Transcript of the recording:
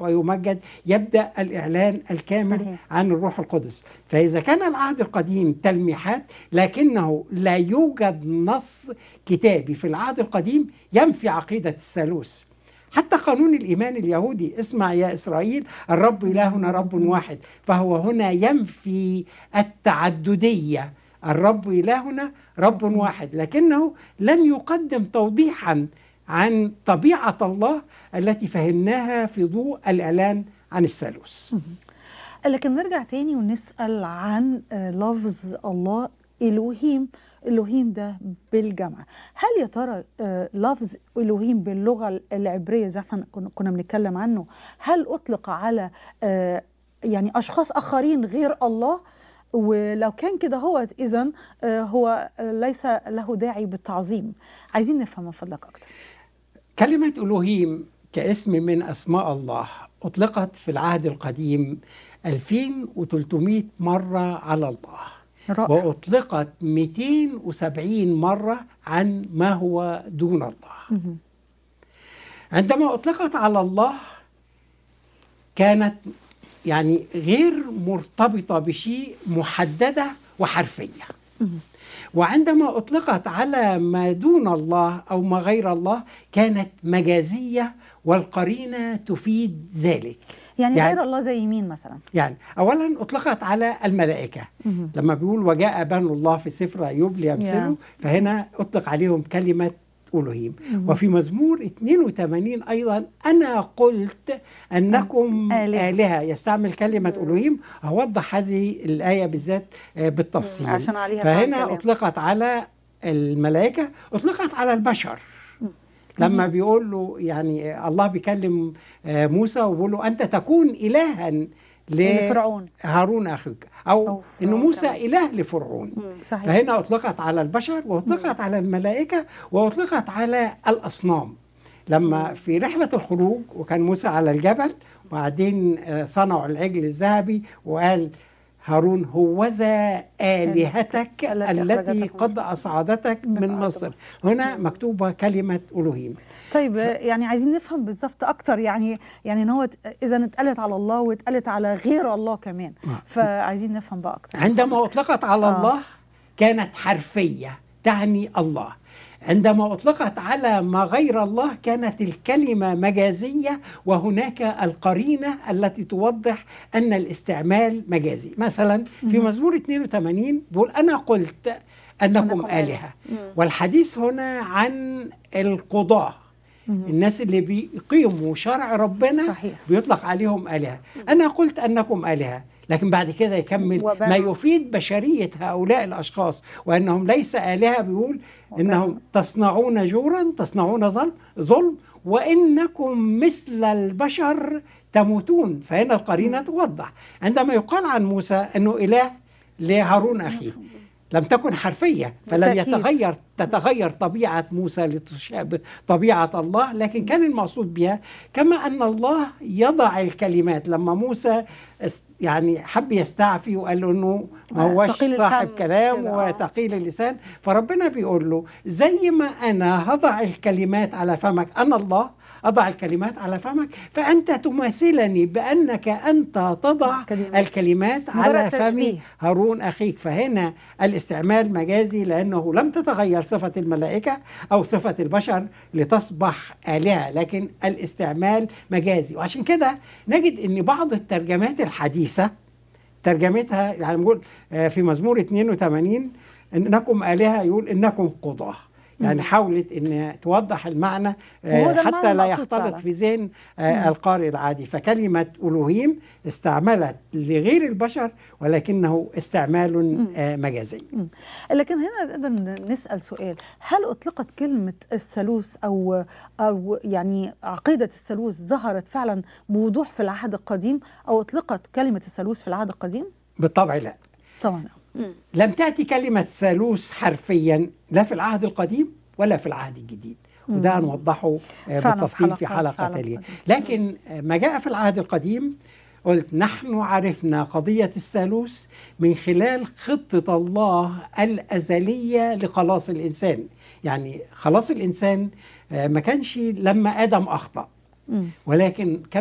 يسبح ويمجد يبدا الاعلان الكامل صحيح. عن الروح القدس فاذا كان العهد القديم تلميحات لكنه لا يوجد نص كتابي في العهد القديم ينفي عقيده الثالوث حتى قانون الإيمان اليهودي اسمع يا إسرائيل الرب إلهنا رب واحد فهو هنا ينفي التعددية الرب إلهنا رب واحد لكنه لم يقدم توضيحا عن طبيعة الله التي فهمناها في ضوء الإعلان عن الثالوث لكن نرجع تاني ونسأل عن آه، لفظ الله إلوهيم إلوهيم ده بالجمع هل يا ترى آه، لفظ إلوهيم باللغة العبرية زي ما احنا كنا- كنا بنتكلم عنه هل أطلق على آه، يعني أشخاص آخرين غير الله ولو كان كده هو إذا هو ليس له داعي بالتعظيم عايزين نفهم من فضلك أكتر كلمة ألوهيم كاسم من أسماء الله أطلقت في العهد القديم 2300 مرة على الله رائع وأطلقت 270 مرة عن ما هو دون الله مهم. عندما أطلقت على الله كانت يعني غير مرتبطة بشيء محددة وحرفية مهم. وعندما أطلقت على ما دون الله أو ما غير الله كانت مجازية والقرينة تفيد ذلك يعني, يعني- غير الله زي مين مثلا يعني أولا أطلقت على الملائكة مهم. لما بيقول وجاء بنو الله في سفر أيوب ليمثلوا فهنا أطلق عليهم كلمة ألوهيم مهم. وفي مزمور 82 أيضا أنا قلت أنكم آلهة. آلهة يستعمل كلمة ألوهيم أوضح هذه الآية بالذات آه، بالتفصيل عشان عليها فعلا فهنا كلام. أطلقت على الملائكة أطلقت على البشر لما بيقول له يعني الله بيكلم آه، موسى وبيقول له أنت تكون إلها لفرعون لهارون أخيك أو, أو أو فرعون إن موسى كمان. إله لفرعون مم. صحيح فهنا أطلقت على البشر وأطلقت على الملائكة وأطلقت على الأصنام لما في رحلة الخروج وكان موسى على الجبل وبعدين آه، صنعوا العجل الذهبي وقال هارون هوذا آلهتك التي التي أخرجتك قد أصعدتك من من أرض مصر مصر. هنا مكتوبة كلمة ألوهيم طيب يعني عايزين نفهم بالظبط اكتر يعني يعني ان هو اذا اتقالت على الله واتقالت على غير الله كمان فعايزين نفهم بقى اكتر عندما أطلقت على آه. الله كانت حرفية تعني الله عندما أطلقت على ما غير الله كانت الكلمة مجازية وهناك القرينة التي توضح أن الاستعمال مجازي مثلا في مزمور 82 بيقول أنا قلت أنكم أنكم آلهة آلهة. مم. والحديث هنا عن القضاة الناس اللي بيقيموا شرع ربنا صحيح. بيطلق عليهم آلهة أنا قلت أنكم آلهة لكن بعد كده يكمل وبنوا. ما يفيد بشرية هؤلاء الأشخاص وأنهم ليس آلهة بيقول إنهم تصنعون جورا تصنعون ظلم ظلم وإنكم مثل البشر تموتون فهنا القرينة توضح عندما يقال عن موسى أنه إله لهارون أخيه لم تكن حرفية فلم بالتأكيد. يتغير تتغير طبيعة موسى لتشابه طبيعة الله لكن كان المقصود بها كما أن الله يضع الكلمات لما موسى است- يعني حب يستعفي وقال له أنه ما هوش ثقيل صاحب الفم كلام كده، آه. وثقيل اللسان فربنا بيقول له زي ما أنا هضع الكلمات على فمك أنا الله أضع الكلمات على فمك فأنت تماثلني بأنك أنت تضع كلمات. الكلمات على مجرد فم تشبيه. هارون أخيك فهنا الاستعمال مجازي لأنه لم تتغير صفة الملائكة أو صفة البشر لتصبح آلهة لكن الاستعمال مجازي وعشان كده نجد أن بعض الترجمات الحديثة ترجمتها يعني نقول آه، في مزمور 82 انكم آلهة يقول انكم قضاة يعني حاولت ان توضح المعنى آه، وهو ده المعنى حتى لا المقصود يختلط فعلا. في ذهن آه، القارئ العادي فكلمة ألوهيم استعملت لغير البشر ولكنه استعمال آه، مجازي مم. لكن هنا نقدر نسأل سؤال هل أطلقت كلمة الثالوث أو أو يعني عقيدة الثالوث ظهرت فعلا بوضوح في العهد القديم أو أطلقت كلمة الثالوث في العهد القديم؟ بالطبع لا طبعا لم تأتي كلمة ثالوث حرفيا لا في العهد القديم ولا في العهد الجديد وده هنوضحه آه، فعلا في بالتفصيل في حلقة- حلقة فعلا تالية قديمة. لكن آه، ما جاء في العهد القديم قلت نحن عرفنا قضية الثالوث من خلال خطة الله الأزلية لخلاص الإنسان يعني خلاص الإنسان آه، ما كانش لما آدم أخطأ مم. ولكن كان